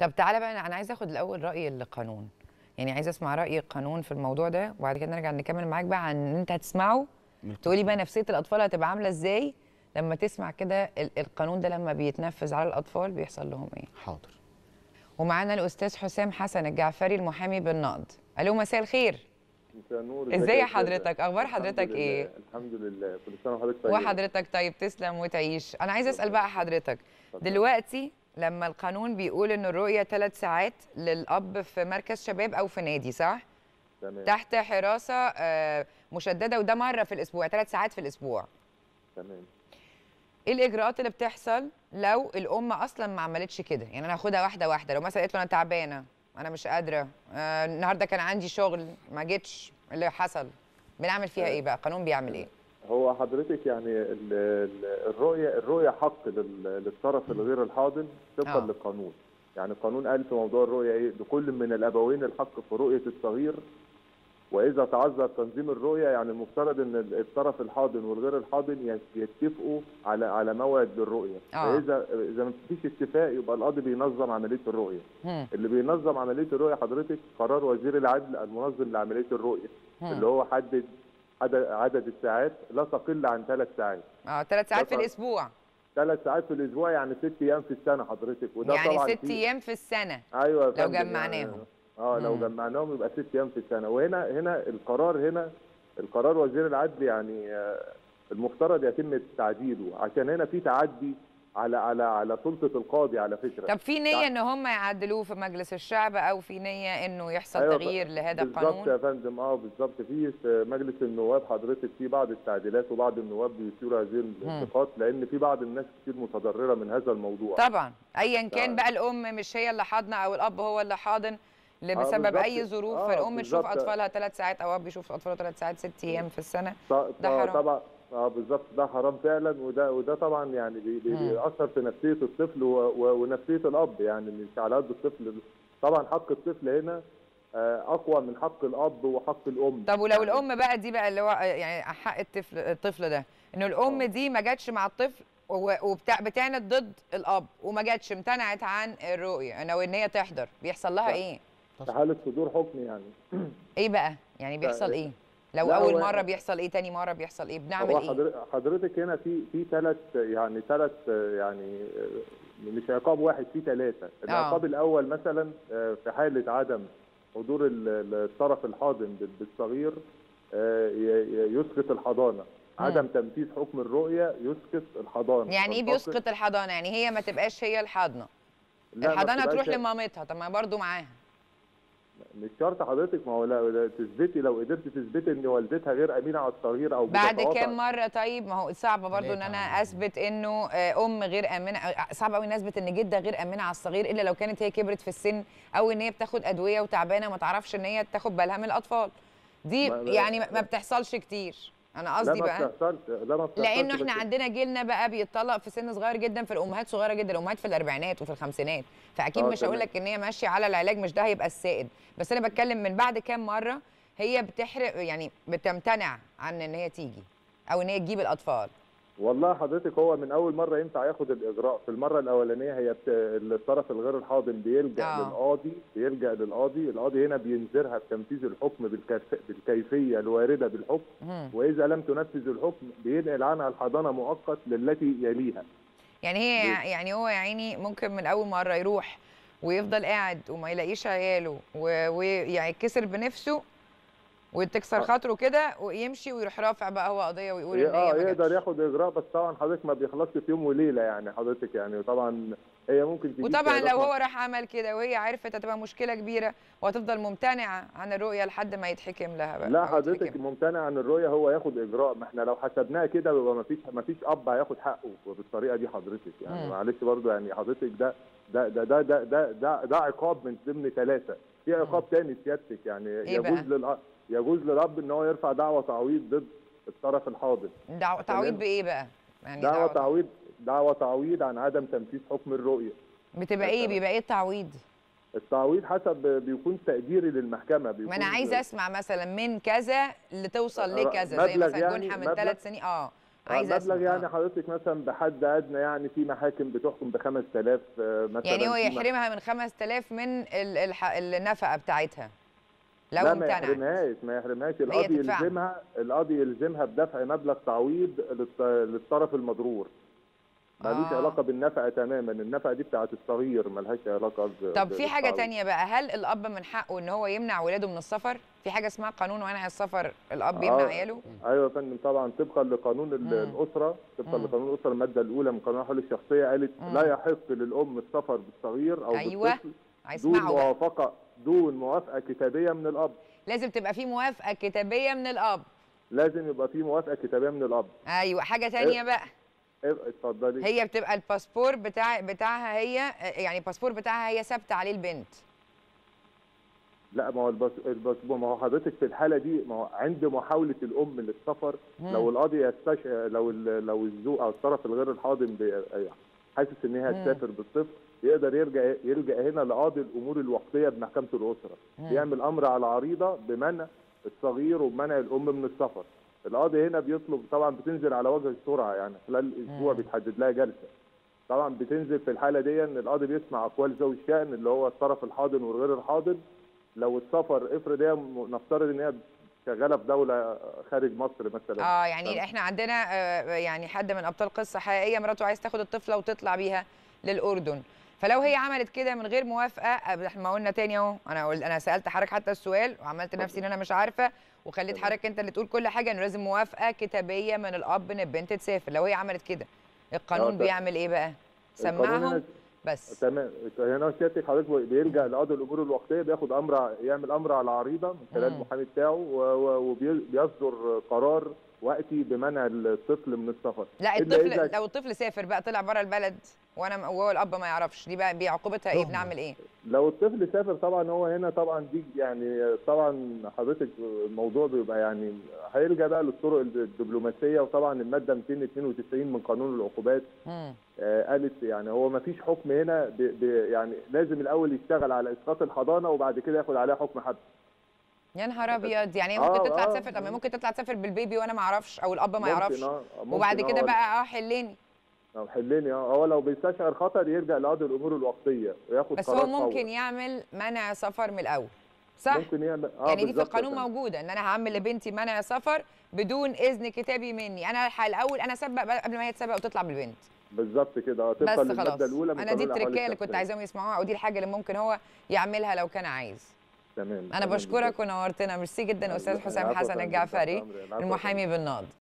طب تعالى بقى انا عايزه اخد الاول راي القانون يعني عايزه اسمع راي القانون في الموضوع ده وبعد كده نرجع نكمل معاك بقى عن ان انت هتسمعه تقولي بقى نفسيه الاطفال هتبقى عامله ازاي لما تسمع كده ال- القانون ده لما بيتنفذ على الاطفال بيحصل لهم ايه حاضر ومعانا الاستاذ حسام حسن الجعفري المحامي بالنقد الو مساء الخير مساء النور ازاي ازيك يا يا حضرتك؟ أستاذة؟ أخبار الحمد حضرتك لله، إيه؟ الحمد لله كل سنه وحضرتك طيب وحضرتك طيب تسلم وتعيش انا عايزه اسال بقى حضرتك دلوقتي لما القانون بيقول ان الرؤيه ثلاث ساعات للاب في مركز شباب او في نادي صح تمام تحت حراسه آه، مشدده وده مره في الاسبوع ثلاث ساعات في الاسبوع تمام ايه الاجراءات اللي بتحصل لو الام اصلا ما عملتش كده يعني انا هاخدها واحده واحده لو مثلا قالت له انا تعبانه انا مش قادره آه النهارده كان عندي شغل ما جيتش اللي حصل بنعمل فيها ايه بقى القانون بيعمل ايه هو حضرتك يعني ال- ال- الرؤيه الرؤيه حق لل- للطرف الغير الحاضن طبقا آه. للقانون يعني القانون قال في موضوع الرؤيه ايه لكل من الابوين الحق في رؤيه الصغير واذا تعذر تنظيم الرؤيه يعني المفترض ان ال- الطرف الحاضن والغير الحاضن يت- يتفقوا على على موعد للرؤيه آه. فاذا اذا ما فيش اتفاق يبقى القاضي بينظم عمليه الرؤيه هم. اللي بينظم عمليه الرؤيه حضرتك قرار وزير العدل المنظم لعمليه الرؤيه هم. اللي هو حدد عدد عدد الساعات لا تقل عن ثلاث ساعات اه ثلاث ساعات في ده الاسبوع ثلاث ساعات في الاسبوع يعني ست ايام في السنه حضرتك وده يعني طبعا ست فيه- ايام في السنه ايوه يا لو فندم، جمعناهم. يعني اه لو مم. جمعناهم يبقى ست ايام في السنه وهنا هنا القرار هنا القرار وزير العدل يعني آه، المفترض يتم تعديله عشان هنا في تعدي على على على سلطه القاضي على فكره طب في نيه ان هم يعدلوه في مجلس الشعب او في نيه انه يحصل أيوة، تغيير لهذا بالظبط يا القانون فندم اه بالظبط في في مجلس النواب حضرتك في بعض التعديلات وبعض النواب بيثيروا هذه النقاط لان في بعض الناس كتير متضرره من هذا الموضوع طبعا ايا كان طبعاً. بقى الام مش هي اللي حاضنه او الاب هو اللي حاضن اللي آه، بسبب بالظبط. اي ظروف آه، فالام تشوف بالظبط. اطفالها ثلاث ساعات او اب يشوف اطفاله ثلاث ساعات ست ايام في السنه ط- ده ط- حرام. طبعا اه بالظبط ده حرام فعلا وده وده طبعا يعني بي- بي- مم. بيأثر في نفسيه الطفل و- و- ونفسيه الاب يعني مش على قد الطفل طبعا حق الطفل هنا آه، اقوى من حق الاب وحق الام طب ولو يعني الام بقى دي بقى اللي هو يعني حق الطفل الطفل ده انه الام آه. دي ما جاتش مع الطفل وبتعند ضد الاب وما جاتش امتنعت عن الرؤيه او ان هي تحضر بيحصل لها لا. ايه في حاله صدور حكم يعني ايه بقى يعني بيحصل ايه لو لا، اول هو- مره بيحصل ايه تاني مره بيحصل ايه بنعمل هو ايه حضر- حضرتك هنا في في ثلاث يعني ثلاث يعني آه، مش عقاب واحد في ثلاثه العقاب الاول مثلا آه، في حاله عدم حضور ال- ال- الطرف الحاضن بال- بالصغير آه، ي- ي- يسقط الحضانه عدم تنفيذ حكم الرؤيه يسقط الحضانه يعني ايه تنفصل- بيسقط الحضانه يعني هي ما تبقاش هي الحاضنه لا، ما الحضانه بتبقاش- تروح لمامتها طب ما برضه معاها مش شرط حضرتك ما هو لا- لا تثبتي لو قدرت تثبتي ان والدتها غير امينه على الصغير او بعد بتتواطأ- كام مره طيب ما هو صعب برضو ان ثلاثة انا عموماً. اثبت انه آه، ام غير امنه آه، صعب قوي ان اثبت ان جده غير امنه على الصغير الا لو كانت هي كبرت في السن او ان هي بتاخد ادويه وتعبانه وما تعرفش ان هي تاخد بالها من الاطفال دي ما- ما- يعني ما ما بتحصلش كتير انا لا قصدي ما بقى بتحصلش لا ما بتحصلش لانه احنا بس- عندنا جيلنا بقى بيتطلق في سن صغير جدا في الامهات صغيره جدا الامهات في الاربعينات وفي الخمسينات فاكيد آه، مش هقول تمام. لك ان هي ماشيه على العلاج مش ده هيبقى السائد بس انا بتكلم من بعد كام مره هي بتحرق يعني بتمتنع عن ان هي تيجي او ان هي تجيب الاطفال والله حضرتك هو من اول مره ينفع ياخد الاجراء في المره الاولانيه هي بت... الطرف الغير الحاضن بيلجا آه. للقاضي بيلجا للقاضي القاضي هنا بينذرها بتنفيذ الحكم بالكيف... بالكيفيه الوارده بالحكم مم. واذا لم تنفذ الحكم بينقل عنها الحضانه مؤقت للتي يليها يعني هي يعني هو يا عيني ممكن من اول مره يروح ويفضل قاعد وما يلاقيش عياله و- ويعني يتكسر بنفسه وتكسر آه. خاطره كده ويمشي ويروح رافع بقى هو قضيه ويقول ان هي اه ما يقدر جاتش. ياخد اجراء بس طبعا حضرتك ما بيخلصش في يوم وليله يعني حضرتك يعني طبعا هي ممكن تجيب وطبعا شهادات لو مع- هو راح عمل كده وهي عرفت هتبقى مشكله كبيره وهتفضل ممتنعه عن الرؤيه لحد ما يتحكم لها بقى لا أو حضرتك يتحكم. ممتنع عن الرؤيه هو ياخد اجراء ما احنا لو حسبناها كده يبقى ما فيش ما فيش اب هياخد حقه بالطريقه دي حضرتك يعني مم. معلش برضو يعني حضرتك ده ده ده ده ده ده, ده, ده عقاب من ضمن ثلاثه في عقاب تاني سيادتك يعني إيه يجوز بقى؟ للأ يجوز للاب ان هو يرفع دعوه تعويض ضد الطرف الحاضن دعو... تعويض تمام. بايه بقى؟ يعني دعوه تعويض دعوه تعويض عن عدم تنفيذ حكم الرؤيه بتبقى ايه؟ مثلاً. بيبقى ايه التعويض؟ التعويض حسب بيكون تقديري للمحكمه بيكون ما انا عايزه اسمع مثلا من كذا لتوصل ر- لكذا زي مبلغ مثلا يعني، جنحه من مبلغ؟ ثلاث سنين اه عايزه المبلغ اسمع يعني آه. حضرتك مثلا بحد ادنى يعني في محاكم بتحكم ب 5000 آه، مثلا يعني هو في مح- يحرمها من 5000 من ال- الح... النفقه بتاعتها لو لا ما امتنعت يحرمهاش ما يحرمهاش القاضي تدفعها. يلزمها القاضي يلزمها بدفع مبلغ تعويض للط- للطرف المضرور ملوش آه. علاقه بالنفقه تماما النفقه دي بتاعت الصغير ملهاش علاقه ب- طب ب- في حاجه بالتعويض. تانية بقى هل الاب من حقه ان هو يمنع ولاده من السفر في حاجه اسمها قانون منع السفر الاب يمنع آه. عياله ايوه يا فندم طبعا طبقا لقانون ال- مم. الاسره طبقا مم. لقانون الاسره الماده الاولى من قانون الحقوق الشخصيه قالت مم. لا يحق للام السفر بالصغير او أيوة. بالطفل دون هيسمعوا بقى موافقه دون موافقه كتابيه من الاب لازم تبقى في موافقه كتابيه من الاب لازم يبقى في موافقه كتابيه من الاب ايوه حاجه تانية بقى إيه، اتفضلي هي بتبقى الباسبور بتاع بتاعها هي يعني الباسبور بتاعها هي ثابته عليه البنت لا ما هو الباس الباس ما هو حضرتك في الحاله دي ما هو عند محاوله الام للسفر مم. لو القاضي يستش لو ال- لو الزوج او الطرف الغير الحاضن بي- حاسس ان هي مم. هتسافر بالطفل يقدر يرجع يلجا هنا لقاضي الامور الوقتيه بمحكمه الاسره مم. بيعمل امر على عريضه بمنع الصغير وبمنع الام من السفر القاضي هنا بيطلب طبعا بتنزل على وجه السرعه يعني خلال اسبوع مم. بيتحدد لها جلسه طبعا بتنزل في الحاله دي ان القاضي بيسمع اقوال ذوي الشان اللي هو الطرف الحاضن والغير الحاضن لو السفر افرض هي م- نفترض ان هي شغاله في دوله خارج مصر مثلا اه يعني تمام. احنا عندنا آه، يعني حد من ابطال قصه حقيقيه مراته عايز تاخد الطفله وتطلع بيها للاردن فلو هي عملت كده من غير موافقه آه، احنا ما قلنا تاني اهو انا قلت انا سالت حضرتك حتى السؤال وعملت نفسي ان انا مش عارفه وخليت تمام. حضرتك انت اللي تقول كل حاجه انه لازم موافقه كتابيه من الاب ان البنت تسافر لو هي عملت كده القانون آه، ت- بيعمل ايه بقى القانون سمعهم هنا بس تمام هنا سيادتك حضرتك بيرجع لقاضي الامور الوقتيه بياخد امر ع- يعمل امر على عريضه من خلال مم. المحامي بتاعه وبيصدر قرار وقتي بمنع الطفل من السفر لا إلا الطفل إذا- لو الطفل سافر بقى طلع بره البلد وانا وهو الاب ما يعرفش دي بقى بعقوبتها ايه تهمة. بنعمل ايه لو الطفل سافر طبعا هو هنا طبعا دي يعني طبعا حضرتك الموضوع بيبقى يعني هيرجع بقى للطرق الدبلوماسيه وطبعا الماده 292 من قانون العقوبات مم. آه، قالت يعني هو ما فيش حكم هنا ب ب يعني لازم الاول يشتغل على اسقاط الحضانه وبعد كده ياخد عليها حكم حبس يا نهار ابيض يعني هي آه، ممكن تطلع آه. تسافر طب ما ممكن تطلع تسافر بالبيبي وانا ما اعرفش او الاب ما ممكن، يعرفش آه، ممكن، وبعد آه، كده ولا- بقى اه حلني أو حلني اه هو لو بيستشعر خطر يرجع لقاضي الامور الوقتيه وياخد بس قرار هو ممكن فوري. يعمل منع سفر من الاول صح ممكن يعمل اه يعني دي في بالظبط يا القانون فندم. موجوده ان انا هعمل لبنتي منع سفر بدون اذن كتابي مني انا الحق الاول انا اسبق بقى قبل ما هي تسبق وتطلع بالبنت بالظبط كده اه طبقا بس خلاص للماده الاولى من انا دي قانون الأحوال التركيه اللي كنت الشخصية. عايزاهم يسمعوها ودي الحاجه اللي ممكن هو يعملها لو كان عايز تمام انا تمام بشكرك بالظبط. ونورتنا ميرسي جدا استاذ العفو حسام يا حسن فندم، الجعفري تحت أمرك. العفو يا المحامي بالنهضه